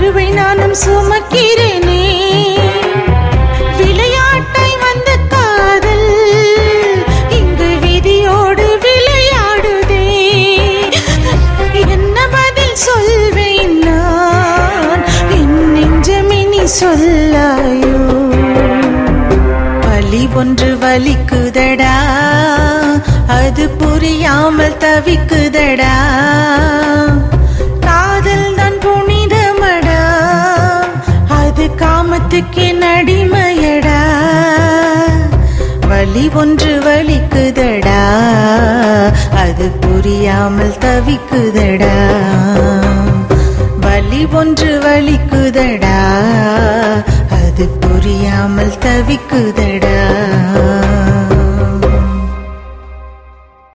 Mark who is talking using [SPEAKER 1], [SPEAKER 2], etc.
[SPEAKER 1] கருவை நானும் சுமக்கிறேனே விளையாட்டாய் வந்த காதல் இங்கு விதியோடு விளையாடுதே என்ன பதில் சொல்வேன் நான் என் நெஞ்சமினி சொல்லாயோ வலி ஒன்று வலிக்குதடா அது புரியாமல் தவிக்குதடா காதல் தான் புனிதமடா அது காமத்துக்கு நடிமையடா வலி ஒன்று வலிக்குதடா அது புரியாமல் தவிக்குதடா வலி ஒன்று வலிக்குதடா அது புரியாமல் தவிக்குதடா